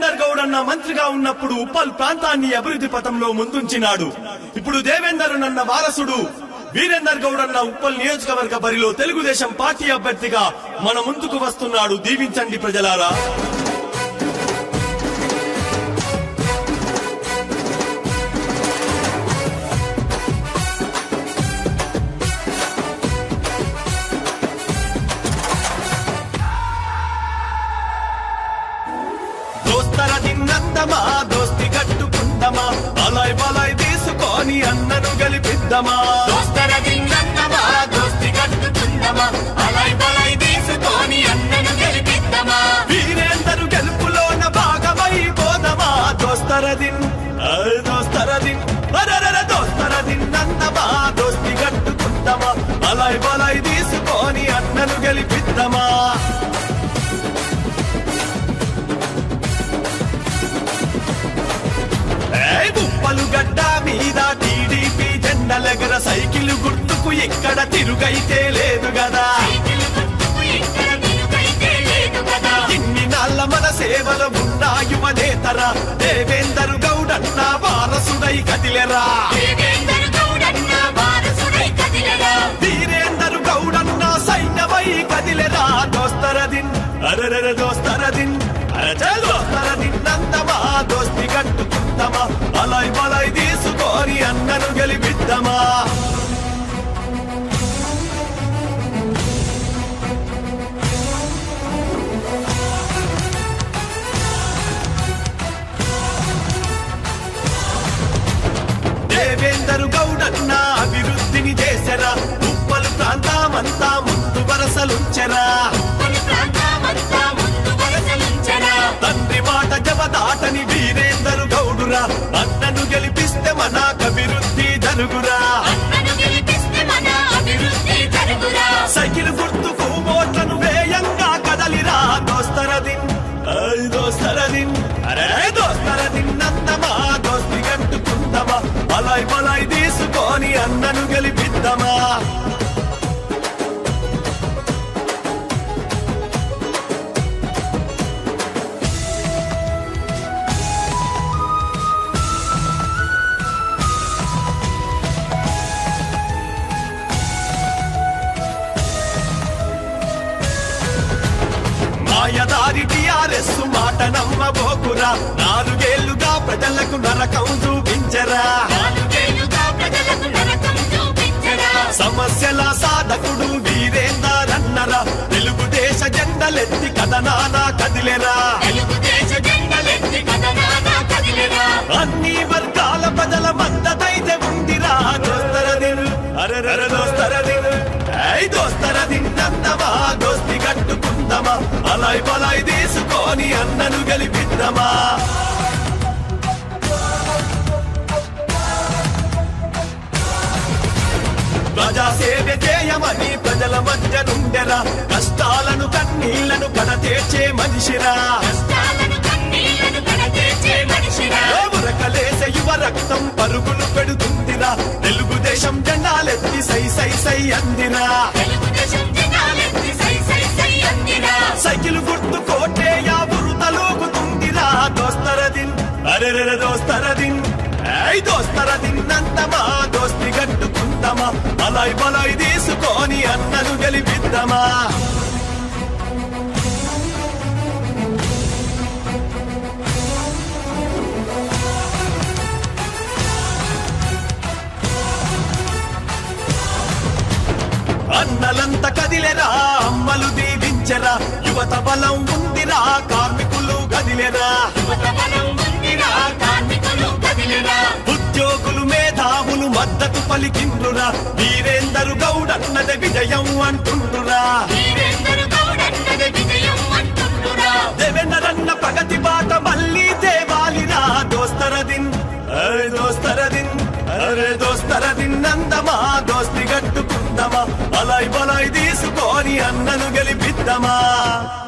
దేవేందర్ గౌడ్ అన్న మంత్రిగా ఉన్నప్పుడు ఉప్పల్ ప్రాంతాన్ని అభివృద్ధి పథంలో ముందుంచినాడు ఇప్పుడు దేవేందర్ నన్న వారసుడు వీరేందర్ గౌడ్ అన్న ఉప్పల్ నియోజకవర్గ బరిలో తెలుగుదేశం పార్టీ అభ్యర్థిగా మన ముందుకు వస్తున్నాడు దీవించండి ప్రజలారా దోస్తర తిన్నందమా దోస్తి కట్టుకుందమా అలాయ్ బలాయ్ తీసుకొని అన్నను గెలిపిద్దామా దోస్తర దింగన్నమా దోస్తి కట్టుకుందమా అలై బలై తీసుకొని అన్నను గెలిపిద్దామా వీరేందరు గెలుపులోన భాగమై పోదమా దోస్తర దిన్ ఆ, దోస్తర దిన్ అరరర దోస్తర దిన్నందమా దోస్తి కట్టుకుందమా అలాయ్ బలాయ్ తీసుకొని అన్నను గెలిపిద్దామా ఏయ్ ఉప్పలు గడ్డ మీద టీడీపీ జెండలెగర సైకిల్ గుర్తుకు ఇక్కడ తిరుగైతే లేదు కదా సైకిల్ గుర్తుకు ఇక్కడ తిరుగైతే లేదు కదా ఇన్ని నాళ్ళ మన సేవలు ఉన్న యువనేతరా దేవేందరు గౌడన్న వారసుడై కదిలెరా దేవేందర్ గౌడన్న వారసుడై కదిలెరా వీరేందరు గౌడన్న సైన్యమై కదిలెరా దోస్తరదిన్ అరరర దోస్తరదిన్ అరచల్ దోస్తరదిన్ నందమా దోస్తి కట్టుకుందమా అలాయ్ బలాయ్ తీసుకొని అన్నను గెలిపిద్దామా దేవేందరు గౌడన్న అభివృద్ధిని చేసెరా ఉప్పలు ప్రాంతమంతా ముందు వరసలుంచెరా పలు ప్రాంతమంతా ముందు వలసలుంచెరా తండ్రి మాట జవదాటని వీరేందరు గౌడురా అన్నను గెలిపిస్తే మన అభివృద్ధి జరుగురా అన్నను గెలిపిస్తే మన అభివృద్ధి జరుగురా సైకిల్ గుర్తుకు ఓట్లను వేయంగా కదలిరా దోస్తరదిన్ ఐ దోస్తరదిన్ అరే దోస్తరదిన్ నందమా దోస్తి కట్టుకుందమా అలాయ్ బలాయ్ తీసుకొని అన్నను గెలిపిద్దామా మాయదారి టిఆర్ఎస్ మాట నమ్మబోకురా నాలుగేళ్లుగా ప్రజలకు నరకం చూపించరా నాలుగేళ్లుగా ప్రజలకు నరకం చూపించరా సమస్యల సాధకుడు వీరేందరన్నరా తెలుగుదేశ జెండలెత్తి కథనానా కదిలెరా తెలుగుదేశ జెండలెత్తి కథనాన కదిలెరా అన్ని వర్గాల ప్రజల మద్దతైతే ఉందిరా దోస్తరదిన్ అరరర దోస్తరదిన్ ఐ దోస్తరదిన్ నందమా దోస్తి కట్టుకుందమా అలాయ్ బలాయ్ తీసుకొని అన్నను గెలిపిద్దామా ప్రజా సేవ చేయమని ప్రజల మధ్య నుండెరా కష్టాలను కన్నీళ్లను కడతీర్చే మనిషిరా కష్టాలను కన్నీళ్లను కడతీర్చే మనిషిరా ఉరకలేసే యువ రక్తం పరుగులు పెడుతుందిరా తెలుగుదేశం జెండాలెత్తి సై సై సై అందిరా తెలుగుదేశం జనాలెత్తి సై సై సై అందిరా సైకిల్ గుర్తు కోటేయా బురుతలోగుతుందిరా దోస్తరదిన్ అరెరెర దోస్తరదిన్ ఐ దోస్తరదిన్ నందమా దోస్తి గట్టుకుందమా అలాయ్ బలాయ్ తీసుకొని అన్నను గెలిపిద్దామా అన్నలంత కదిలెరా అమ్మలు దీవించెరా యువత బలం ఉందిరా కార్మికులు కదిలెరా యువత బలం ఉందిరా కార్మికులు కదిలిరా ఉద్యోగులు మేధావులు మద్దతు పలికిండ్రురా వీరేందరు గౌడన్నది విజయం అంటుండ్రురా వీరేందరు గౌడన్నది విజయం అంటుండురా దేవేందరన్న ప్రగతి బాట మళ్ళీ తేవాలిరా దోస్తరదిన్ అరే దోస్తరదిన్ అరే దోస్తరదిన్ నందమా దోస్తి గట్టుకుందమా అలాయ్ బలాయ్ తీసుకొని అన్నను గెలిపిద్దామా